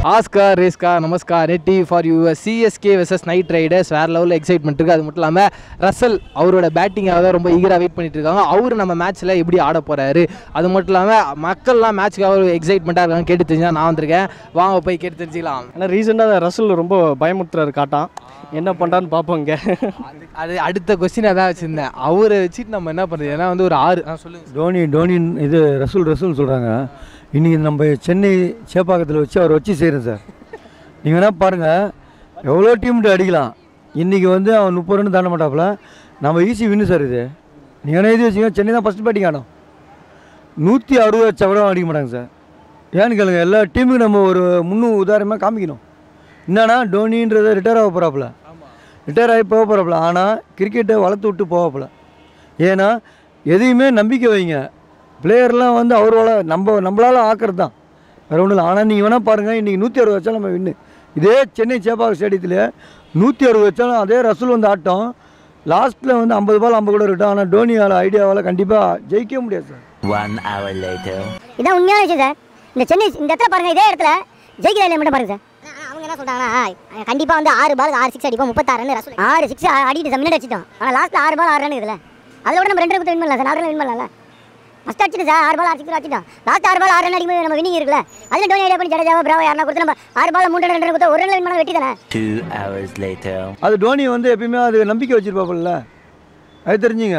Oscar ரேஸ்கா நமஸ்கார் நெட்டி for you CSK versus Knight Riders வேறு லெவலில் எக்ஸைட்மெண்ட் இருக்குது அது மட்டும் இல்லாமல் ரசல் அவரோட பேட்டிங்காக தான் ரொம்ப ஈகராக வெயிட் பண்ணிட்டு இருக்காங்க அவர் நம்ம மேட்ச்சில் எப்படி ஆட போகிறாரு அது மட்டும் இல்லாமல் மக்கள்லாம் மேட்ச்சுக்காக ஒரு எக்ஸைட்மெண்ட்டாக இருக்காங்க கேட்டு தெரிஞ்சா நான் வந்திருக்கேன் வாங்க போய் கேட்டு தெரிஞ்சுக்கலாம் ஏன்னா ரீசெண்டாக ரசல் ரொம்ப பயமுறுத்துறாரு காட்டான் என்ன பண்ணுறான்னு பார்ப்போம் இங்கே அது- அது அடுத்த கொஸ்டின் அதான் வச்சுருந்தேன் அவரை வச்சுட்டு நம்ம என்ன பண்ணுறது ஏன்னா வந்து ஒரு ஆறு ஆ சொல்லுங்கள் டோனி டோனின் இது ரசூல் ரசூல் சொல்கிறாங்க இன்றைக்கி நம்ம சென்னை சேப்பாக்கத்தில் வச்சு அவர் வச்சு செய்கிறேன் சார் நீங்கள் வேணால் பாருங்கள் எவ்வளோ டீம்ட்டு அடிக்கலாம் இன்றைக்கி வந்து அவன் முப்பது ரன் தாண்ட மாட்டாப்புல நம்ம ஈஸி வின்னு சார் இது நீங்கள் வேணா எழுதி வச்சுங்க சென்னை தான் ஃபஸ்ட் பேட்டிங் ஆடும் நூற்றி அறுபது வச்சா கூட அடிக்க மாட்டாங்க சார் ஏன்னு கேளுங்க எல்லா டீமுக்கும் நம்ம ஒரு முன்னு உதாரணமாக காமிக்கணும் என்னன்னா டோனின்றதை ரிட்டையர் ஆக போகிறாப்புல ரிட்டையர் ஆகி போக போகிறாப்புல ஆனால் கிரிக்கெட்டை வளர்த்து விட்டு போகப்புல ஏன்னா எதையுமே நம்பிக்கை வைங்க பிளேயர்லாம் வந்து அவரோட நம்ம நம்மளால் ஆக்கிறது தான் வேறு ஒன்றும் இல்லை ஆனால் நீங்கள் வேணால் பாருங்கள் இன்றைக்கி நூற்றி அறுபது வச்சாலும் நம்ம வின்னு இதே சென்னை சேப்பாக்கம் ஸ்டேடியத்தில் நூற்றி அறுபது வச்சாலும் அதே ரசூல் வந்து ஆட்டம் லாஸ்ட்டில் வந்து ஐம்பது பால் ஐம்பது கூட இருக்கட்டும் ஆனால் டோனியால் ஐடியாவால் கண்டிப்பாக ஜெயிக்கவே முடியாது சார் One hour later. இதான் உண்மையான விஷயம் சார் இந்த சென்னை இந்த இடத்துல பாருங்க இதே இடத்துல ஜெயிக்கிறா இல்லையா மட்டும் பாருங்க சார் ஆனா அவங்க என்ன சொல்றாங்கன்னா கண்டிப்பா வந்து ஆறு பால் ஆறு சிக்ஸ் அடிப்போம் முப்பத்தாறு ரன் ரசூல் ஆறு சிக்ஸ் அடிட்டு சார் முன்னாடி அடிச்சிட்டோம் ஆனால் லாஸ்ட்ல ஆறு பால் ஆறு ரன் இதுல அதோட நம்ம ரெண்டு ரன் வின் பண்ணலாம் சார் நாலு ரன் வின் பண்ணலாம்ல ஃபஸ்ட் அடிச்சிட்டு சார் ஆறு பால் ஆறு சிக்ஸ் அடிச்சிட்டோம் லாஸ்ட் ஆறு பால் ஆறு ரன் அடிக்கும்போது நம்ம வினிங் இருக்குல்ல அதில் டோனி ஐடியா பண்ணி ஜடேஜாவா பிராவா யாரா கொடுத்து நம்ம ஆறு பால் மூணு ரன் ரெண்டு ரன் கொடுத்து ஒரு ரன் வின் பண்ண வெட்டி தானே Two hours later. அது டோனி வந்து எப்பயுமே அது நம்பிக்கை வச்சுருப்பாப்புல அது தெரிஞ்சுங்க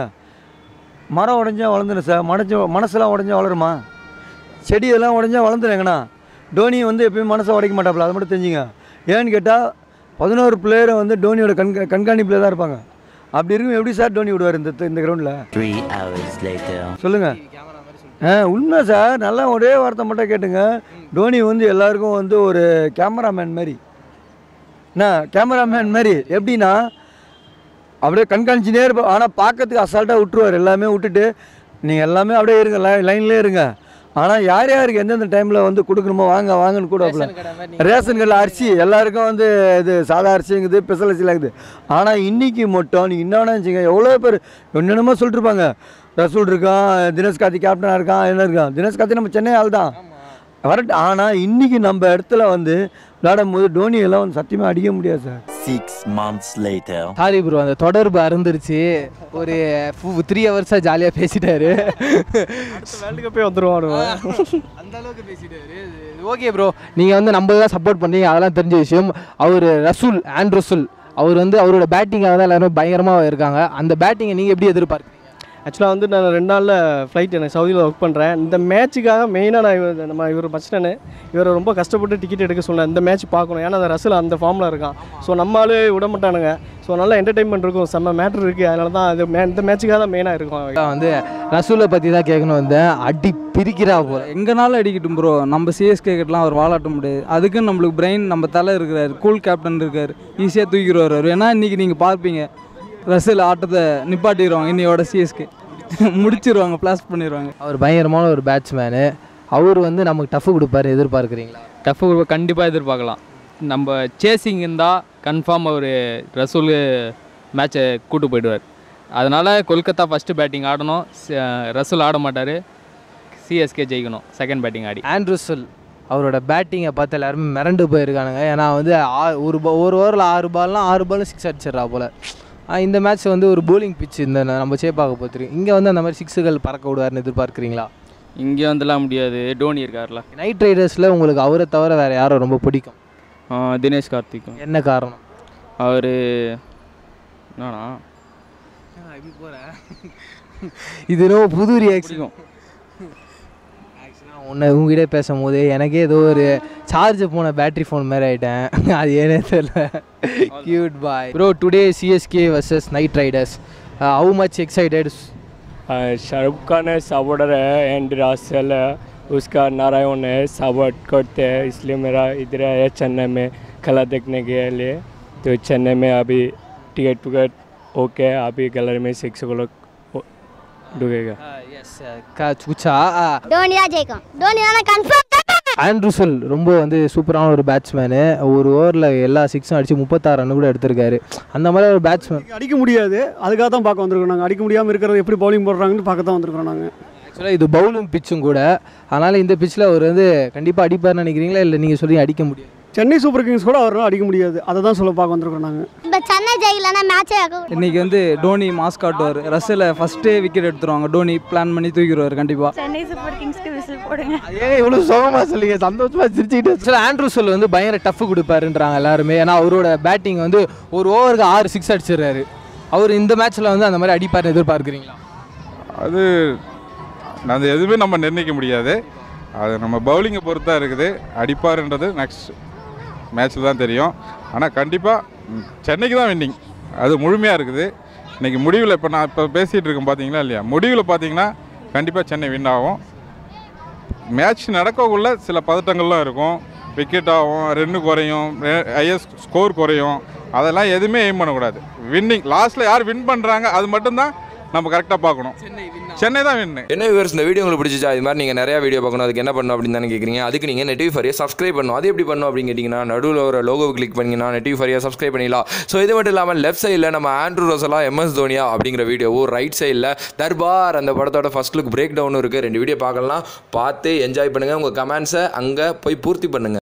மரம் உடஞ்சா வளர்ந்துடும் சார் மனசு மனசெல்லாம் உடஞ்சா வளருமா செடியெல்லாம் உடஞ்சா வளர்ந்துருங்கண்ணா டோனி வந்து எப்பயுமே மனசை உடைக்க மாட்டாப்புல அதை மட்டும் தெரிஞ்சுங்க ஏன்னு கேட்டால் பதினோரு பிளேயரை வந்து டோனியோட கண்க கண்காணிப்பில் தான் இருப்பாங்க அப்படி இருக்கும் எப்படி சார் டோனி விடுவார் இந்த இந்த கிரவுண்டில் Three hours later. சொல்லுங்கள் ஆ உண்மை சார் நல்லா ஒரே வார்த்தை மட்டும் கேட்டுங்க டோனி வந்து எல்லாருக்கும் வந்து ஒரு கேமராமேன் மாதிரி என்ன கேமராமேன் மாதிரி எப்படின்னா அப்படியே கண்காணிச்சுனே இருப்போம் ஆனால் பார்க்கறதுக்கு அசால்ட்டாக விட்டுருவார் எல்லாமே விட்டுட்டு நீங்கள் எல்லாமே அப்படியே இருங்க லை லைன்லேயே இருங்க ஆனால் யார் யாருக்கு எந்தெந்த டைமில் வந்து கொடுக்கணுமோ வாங்க வாங்கன்னு கூடப்பல ரேஷன் கடையில் அரிசி எல்லாருக்கும் வந்து இது சாதா அரிசிங்குது ஸ்பெஷல் அரிசிலாம் இருக்குது ஆனால் இன்றைக்கி மட்டும் நீங்கள் என்ன வச்சுங்க எவ்வளோ பேர் என்னென்னமோ சொல்லிட்டுருப்பாங்க ரசூல் இருக்கான் தினேஷ் கார்த்தி கேப்டனாக இருக்கான் என்ன இருக்கான் தினேஷ் கார்த்தி நம்ம சென்னை ஆள் தான் வரட்டு ஆனால் இன்றைக்கி நம்ம இடத்துல வந்து விளையாடும் போது டோனி எல்லாம் வந்து சத்தியமாக அடிக்க முடியாது sir Six months later. Sorry bro அந்த தொடர்பு அருந்துருச்சு ஒரு த்ரீ ஹவர்ஸாக ஜாலியாக பேசிட்டாரு வேர்ல்டு கப்பே வந்துடும் அந்த அளவுக்கு பேசிட்டாரு ஓகே ப்ரோ நீங்கள் வந்து நம்ம தான் சப்போர்ட் பண்ணீங்க அதெல்லாம் தெரிஞ்ச விஷயம் அவர் ரசூல் ஆண்ட் ரசூல் அவர் வந்து அவரோட பேட்டிங்காக தான் எல்லாரும் பயங்கரமாக இருக்காங்க அந்த பேட்டிங்கை நீங்கள் எப்படி எதிர்பார்க்குறீங்க ஆக்சுவலாக வந்து நான் ரெண்டு நாளில் ஃப்ளைட் எனக்கு சவுதியில் ஒர்க் பண்ணுறேன் இந்த மேட்சுக்காக மெயினாக நான் இவர் நம்ம இவர் மச்சினனு இவரை ரொம்ப கஷ்டப்பட்டு டிக்கெட் எடுக்க சொன்னேன் இந்த மேட்ச் பார்க்கணும் ஏன்னா அந்த ரசில் அந்த ஃபார்மில் இருக்கான் ஸோ நம்மளால விட மாட்டானுங்க ஸோ நல்ல என்டர்டைன்மெண்ட் இருக்கும் செம்ம மேட்ரு இருக்குது அதனால தான் அது மே இந்த மேட்சுக்காக தான் மெயினாக இருக்கும் நான் வந்து ரசூலை பற்றி தான் கேட்கணும் வந்தேன் அடி பிரிக்கிறா போல எங்கனாலும் அடிக்கட்டும் ப்ரோ நம்ம சிஎஸ்கே கிட்டலாம் அவர் வாலாட்ட முடியாது அதுக்குன்னு நம்மளுக்கு பிரெயின் நம்ம தலை இருக்கிறாரு கூல் கேப்டன் இருக்கார் ஈஸியாக தூக்கிடுவார் அவர் ஏன்னா இன்றைக்கி நீங்கள் பார்ப்பீங்க ரசில் ஆட்டத்தை நிப்பாட்டிடுவாங்க இன்னையோட சிஎஸ்கே முடிச்சிருவாங்க ப்ளாஸ் பண்ணிடுவாங்க அவர் பயங்கரமான ஒரு பேட்ஸ்மேனு அவர் வந்து நமக்கு டஃப் கொடுப்பாரு எதிர்பார்க்குறீங்களா டஃப் கண்டிப்பாக எதிர்பார்க்கலாம் நம்ம சேசிங் இருந்தால் கன்ஃபார்ம் அவர் ரசூல் மேட்சை கூட்டு போயிடுவார் அதனால் கொல்கத்தா ஃபஸ்ட்டு பேட்டிங் ஆடணும் ச- ரசூல் ஆட மாட்டார் சிஎஸ்கே ஜெயிக்கணும் செகண்ட் பேட்டிங் ஆடி ஆண்ட்ரூசல் அவரோட பேட்டிங்கை பார்த்து எல்லாருமே மிரண்டு போயிருக்கானுங்க ஏன்னா வந்து ஆ- ஒரு பா ஒரு ஓவரில் ஆறு பால்லாம் ஆறு பாலும் சிக்ஸ் அடிச்சிடுறா போல் இந்த மேட்ச் வந்து ஒரு bowling pitch இந்த ந- நம்ம சேப்பாக்க பார்த்துருக்கு இங்கே வந்து அந்த மாதிரி சிக்ஸுகள் பறக்க விடுவார்னு எதிர்பார்க்குறீங்களா இங்கே வந்துலாம் முடியாது டோனி இருக்கார்ல நைட் ரைடர்ஸில் உங்களுக்கு அவரை தவிர வேறு யாரை ரொம்ப பிடிக்கும் ஆ, தினேஷ் கார்த்திக்கும் என்ன காரணம் அவர் என்னன்னா இது ரொம்ப புது ரியாக்ஷன் பிடிக்கும் ஆக்சுவலாக உன்னை உங்ககிட்ட பேசும்போது எனக்கே ஏதோ ஒரு சார்ஜ் போன பேட்டரி ஃபோன் மாதிரி ஆகிட்டேன் அது ஏனே தெரியல cute boy bro today CSK versus Knight Riders how much excited Shahrukh Khan है सावडर है एंड रासल है उसका नारायण है सावट करते हैं इसलिए मेरा इधर है चेन्नई में खेला देखने के लिए तो चेन्नई में अभी टिकट टुकट ओके अभी गैलरी में सिक्स को लोग डूबेगा எஸ் சுச்சா டோனி தான் ஜெயிக்கும் டோனி தானே கன்ஃபார்ம் ஆண்ட்ரூசல் ரொம்ப வந்து சூப்பரான ஒரு பேட்ஸ்மேனு ஒரு ஓவரில் எல்லா சிக்ஸும் அடித்து முப்பத்தாறு ரன் கூட எடுத்திருக்காரு அந்த மாதிரி ஒரு பேட்ஸ்மேன் அடிக்க முடியாது அதுக்காக தான் பார்க்க வந்திருக்கோம் நாங்கள் அடிக்க முடியாமல் இருக்கிறது எப்படி பவுலிங் போடுறாங்கன்னு பார்க்க தான் வந்திருக்கோம் நாங்கள் ஆக்சுவலாக இது பவுலிங் பிச்சும் கூட அதனால் இந்த பிச்சில் அவர் வந்து கண்டிப்பாக அடிப்பார்னு நினைக்கிறீங்களா இல்லை நீங்கள் சொல்லி அடிக்க முடியாது சென்னை சூப்பர் கிங்ஸ் கூட அவரால் அடிக்க முடியாது அதை தான் சொல்ல பார்க்க வந்திருக்கோம் நாங்கள் இப்போ சென்னை ஜெயிலனா மேட்சே இன்னைக்கு வந்து டோனி மாஸ் காட்டுவார் ரசில் ஃபஸ்ட்டே விக்கெட் எடுத்துருவாங்க டோனி பிளான் பண்ணி தூக்கிடுவார் கண்டிப்பாக சென்னை சூப்பர் கிங்ஸ்க்கு விசில் போடுங்க ஏன் இவ்வளோ சோகமாக சொல்லிங்க சந்தோஷமாக சிரிச்சுக்கிட்டு சார் ஆண்ட்ரூ சொல் வந்து பயங்கர டஃப் கொடுப்பாருன்றாங்க எல்லாருமே ஏன்னா அவரோட பேட்டிங் வந்து ஒரு ஓவருக்கு ஆறு சிக்ஸ் அடிச்சிடுறாரு அவர் இந்த மேட்ச்சில் வந்து அந்த மாதிரி அடிப்பார்னு எதிர்பார்க்குறீங்களா அது அது எதுவுமே நம்ம நிர்ணயிக்க முடியாது அது நம்ம பவுலிங்கை பொறுத்தா இருக்குது அடிப்பாருன்றது நெக்ஸ்ட் மேட்ச்சில் தான் தெரியும் ஆனால் கண்டிப்பாக சென்னைக்கு தான் வின்னிங் அது முழுமையாக இருக்குது இன்றைக்கி முடிவில் இப்போ நான் இப்போ பேசிகிட்டு இருக்கேன் பார்த்தீங்களா இல்லையா முடிவில் பார்த்தீங்கன்னா கண்டிப்பாக சென்னை வின் ஆகும் மேட்ச் நடக்கக்குள்ள சில பதட்டங்கள்லாம் இருக்கும் விக்கெட் ஆகும் ரென்னு குறையும் ஐஎஸ் ஸ்கோர் குறையும் அதெல்லாம் எதுவுமே எய்ம் பண்ணக்கூடாது வின்னிங் லாஸ்ட்டில் யார் வின் பண்ணுறாங்க அது மட்டும்தான் நம்ம கரெக்டாக பார்க்கணும் சென்னை தான் வின்னு என்ன வியூவர்ஸ் இந்த வீடியோ உங்களுக்கு பிடிச்சிச்சா இது மாதிரி நீங்கள் நிறைய வீடியோ பார்க்கணும் அதுக்கு என்ன பண்ணணும் அப்படின்னு தானே கேட்குறீங்க அதுக்கு நீங்கள் நெட்டிவ் ஃபரியை சப்ஸ்கிரைப் பண்ணணும் அது எப்படி பண்ணணும் அப்படின்னு கேட்டிங்கன்னா நடுவில் ஒரு லோகோ கிளிக் பண்ணிங்கன்னா நெட்டிவ் ஃபரியை சப்ஸ்கிரைப் பண்ணிடலாம் ஸோ இது மட்டும் இல்லாமல் லெஃப்ட் சைடில் நம்ம ஆண்ட்ரூ ரோசலா எம்எஸ் தோனியா அப்படிங்கிற வீடியோவும் ரைட் சைடில் தர்பார் அந்த படத்தோட ஃபர்ஸ்ட் லுக் பிரேக் டவுனும் இருக்குது ரெண்டு வீடியோ பார்க்கலாம் பார்த்து என்ஜாய் பண்ணுங்கள் உங்கள் கமெண்ட்ஸை அங்கே போய் பூர்த்தி பண்ணுங்கள்